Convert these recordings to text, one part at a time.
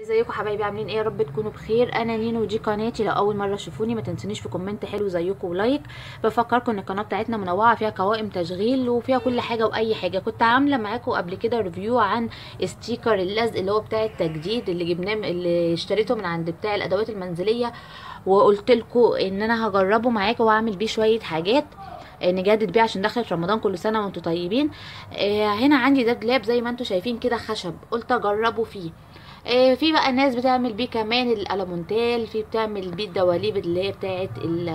ازيكم حبايبي عاملين ايه يا رب تكونوا بخير انا نينو ودي قناتي لو اول مره تشوفوني ما تنسونيش في كومنت حلو زيكم ولايك بفكركم ان القناه بتاعتنا منوعه فيها قوائم تشغيل وفيها كل حاجه واي حاجه كنت عامله معاكم قبل كده ريفيو عن ستيكر اللزق اللي هو بتاع التجديد اللي جبناه اللي اشتريته من عند بتاع الادوات المنزليه وقلت لكم ان انا هجربه معاكم واعمل بيه شويه حاجات نجدد بيه عشان دخلت رمضان كل سنه وانتم طيبين آه هنا عندي ده دولاب زي ما انتم شايفين كده خشب قلت اجربه فيه آه في بقى ناس بتعمل بيه كمان الالومنتال في بتعمل بيه الدواليب اللي هي بتاعه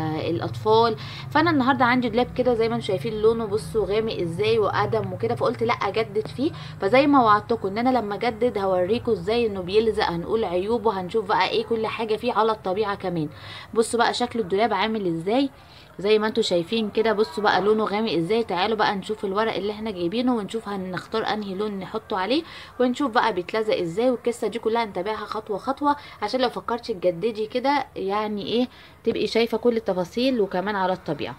الاطفال فانا النهارده عندي دولاب كده زي ما انتم شايفين لونه بصوا غامق ازاي وادم وكده فقلت لا اجدد فيه فزي ما وعدتكم ان انا لما اجدد هوريكم ازاي انه بيلزق هنقول عيوبه هنشوف بقى ايه كل حاجه فيه على الطبيعه كمان بصوا بقى شكل الدولاب عامل ازاي زي ما انتم شايفين كده بصوا بقى لونه غامق ازاي تعالوا بقى نشوف الورق اللي احنا جايبينه ونشوف هنختار انهي لون نحطه عليه ونشوف بقى بيتلزق ازاي والقصه دي كلها نتابعها خطوه خطوه عشان لو فكرتي تجددي كده يعني ايه تبقي شايفه كل التفاصيل وكمان على الطبيعه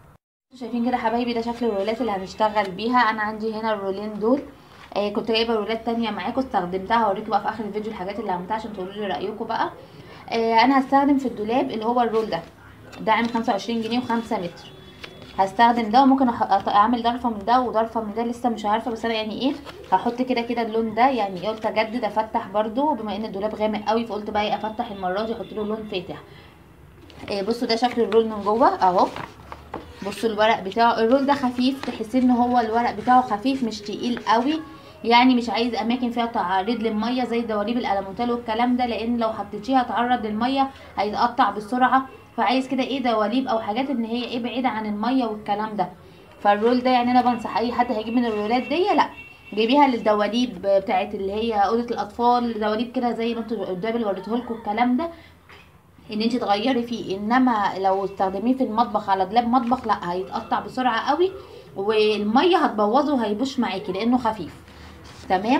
شايفين كده حبايبي ده شكل الرولات اللي هنشتغل بيها انا عندي هنا الرولين دول آه كنت جايبه رولات تانية معاكم استخدمتها هوريكم بقى في اخر الفيديو الحاجات اللي عملتها عشان تقولوا لي رايكم بقى آه انا هستخدم في الدولاب اللي هو الرول ده ده عامل خمسة وعشرين جنيه وخمسة متر هستخدم ده وممكن اعمل ضرفه من ده وضرفه من ده لسه مش عارفه بس انا يعني ايه هحط كده كده اللون ده يعني ايه قلت اجدد افتح برده بما ان الدولاب غامق قوي فقلت بقى ايه افتح المره دي احط له لون فاتح إيه بصوا ده شكل الرول من جوه اهو بصوا الورق بتاعه الرول ده خفيف تحسين ان هو الورق بتاعه خفيف مش تقيل قوي يعني مش عايز اماكن فيها تعريض للميه زي دواليب الالموتال والكلام ده لان لو حطيتيه هتعرض للميه هيتقطع بسرعه فعايز كده ايه دواليب او حاجات ان هي ايه بعيده عن الميه والكلام ده فالرول ده يعني انا بنصح اي حد هيجيب من الرولات دي لا جيبيها للدواليب بتاعت اللي هي اوضه الاطفال دواليب كده زي ما انتوا قدامي اللي وريته لكم الكلام ده ان انت تغيري فيه انما لو استخدميه في المطبخ على دولاب مطبخ لا هيتقطع بسرعه قوي والميه هتبوظه وهيبوش معاكي لانه خفيف تمام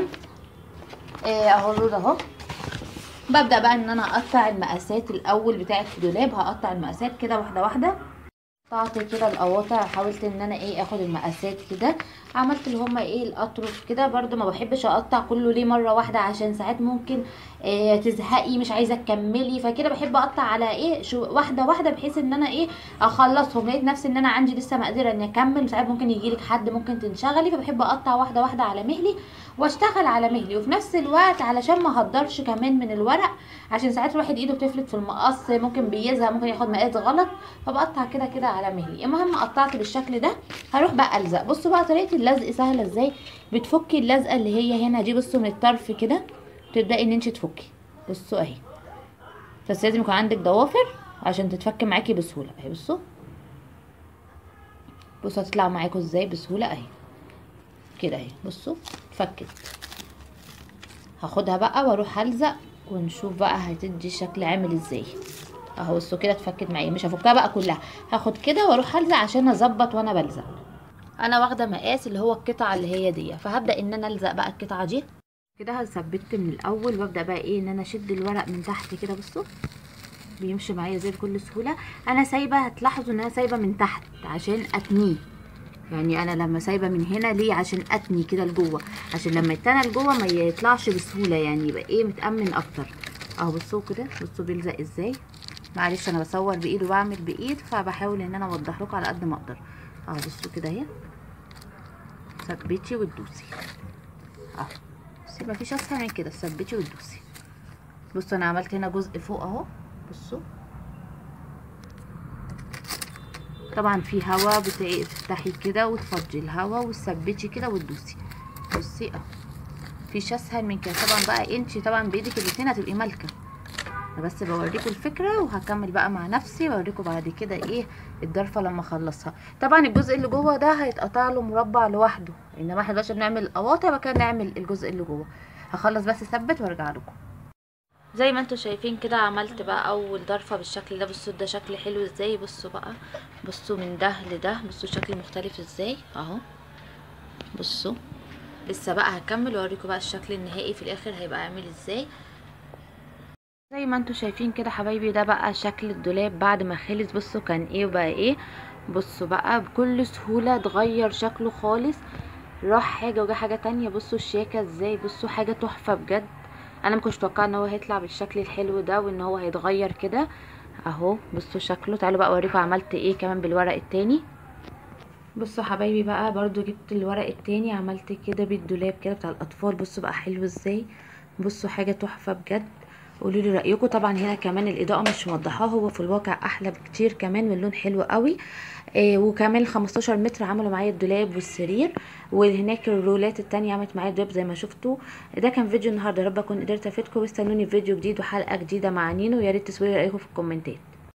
آه اهو الرول اهو ببدا بقى ان انا اقطع المقاسات الاول بتاعه الدولاب هقطع المقاسات كده واحده واحده قطعت كده القواطع حاولت ان انا ايه اخد المقاسات كده عملت اللي هما ايه الاطرف كده برده ما بحبش اقطع كله ليه مره واحده عشان ساعات ممكن إيه تزهقي مش عايزه تكملي فكده بحب اقطع على ايه شو واحده واحده بحيث ان انا ايه اخلصهم لقيت نفسي ان انا عندي لسه مقدره اني اكمل ساعات ممكن يجيلك حد ممكن تنشغلي فبحب اقطع واحده واحده على مهلي واشتغل على مهلي وفي نفس الوقت علشان ما اهدرش كمان من الورق عشان ساعات الواحد ايده بتفلت في المقص ممكن بيزهق ممكن ياخد مقاس غلط فبقطع كده كده على مهلي المهم قطعت بالشكل ده هروح بقى الزق بصوا بقى طريقه اللزق سهله ازاي بتفكي اللزقه اللي هي هنا دي بصوا من الطرف كده تبداي ان انت تفكي بصوا اهي بس لازم يكون عندك ضوافر عشان تتفك معاكي بسهوله اهي بصوا بصوا هتطلع معاكم ازاي بسهوله اهي كده اهي بصوا اتفكت هاخدها بقى واروح الزق ونشوف بقى هتدي شكل عامل ازاي اهو بصوا كده اتفكت معايا مش هفكها بقى كلها هاخد كده واروح الزق عشان اظبط وانا بلزق انا واخده مقاس اللي هو القطعه اللي هي دي فهبدا ان انا الزق بقى القطعه دي كده هثبت من الاول وابدا بقى ايه ان انا اشد الورق من تحت كده بصوا بيمشي معايا زي بكل سهوله انا سايبه هتلاحظوا ان انا سايبه من تحت عشان اتنيه يعني انا لما سايبه من هنا ليه عشان اتني كده لجوه عشان لما يتنى لجوه ما يطلعش بسهوله يعني يبقى ايه متامن اكتر اهو بصوا كده بصوا بيلزق ازاي معلش انا بصور بايد وبعمل بايد فبحاول ان انا اوضح لكم على قد ما اقدر اهو بصوا كده اهي ثبتي وتدوسي اهو بصي مفيش اسهل من كده ثبتي وتدوسي بصوا انا عملت هنا جزء فوق اهو بصوا طبعا في هوا بتفتحي كده وتفضي الهوا وتثبتي كده وتدوسي بصي اهو مفيش اسهل من كده طبعا بقى انتي طبعا بايدك الاتنين هتبقي مالكه انا بس بوريكم الفكره وهكمل بقى مع نفسي واوريكم بعد كده ايه الضرفه لما اخلصها طبعا الجزء اللي جوه ده هيتقطع له مربع لوحده انما احنا دلوقتي بنعمل قواطع بقى كده نعمل الجزء اللي جوه هخلص بس اثبت وارجع لكم زي ما انتوا شايفين كده عملت بقى اول ضرفه بالشكل ده بصوا ده شكل حلو ازاي بصوا بقى بصوا من ده لده بصوا شكل مختلف ازاي اهو بصوا لسه بقى هكمل واوريكم بقى الشكل النهائي في الاخر هيبقى عامل ازاي زي ما انتوا شايفين كده حبايبي ده بقى شكل الدولاب بعد ما خلص بصوا كان ايه وبقى ايه بصوا بقى بكل سهوله اتغير شكله خالص راح حاجه وجا حاجه تانية بصوا الشياكه ازاي بصوا حاجه تحفه بجد انا ما كنتش متوقعه ان هو هيطلع بالشكل الحلو ده وان هو هيتغير كده اهو بصوا شكله تعالوا بقى اوريكم عملت ايه كمان بالورق التاني بصوا حبايبي بقى برضو جبت الورق التاني عملت كده بالدولاب كده بتاع الاطفال بصوا بقى حلو ازاي بصوا حاجه تحفه بجد قولوا لي رايكم طبعا هنا كمان الاضاءه مش موضحاه هو في الواقع احلى بكتير كمان واللون حلو قوي آه وكمان 15 متر عملوا معايا الدولاب والسرير وهناك الرولات التانية عملت معايا الدولاب زي ما شفتوا ده كان فيديو النهارده يا رب اكون قدرت افيدكم واستنوني في فيديو جديد وحلقه جديده مع نينو ويا ريت تسيبوا لي رايكم في الكومنتات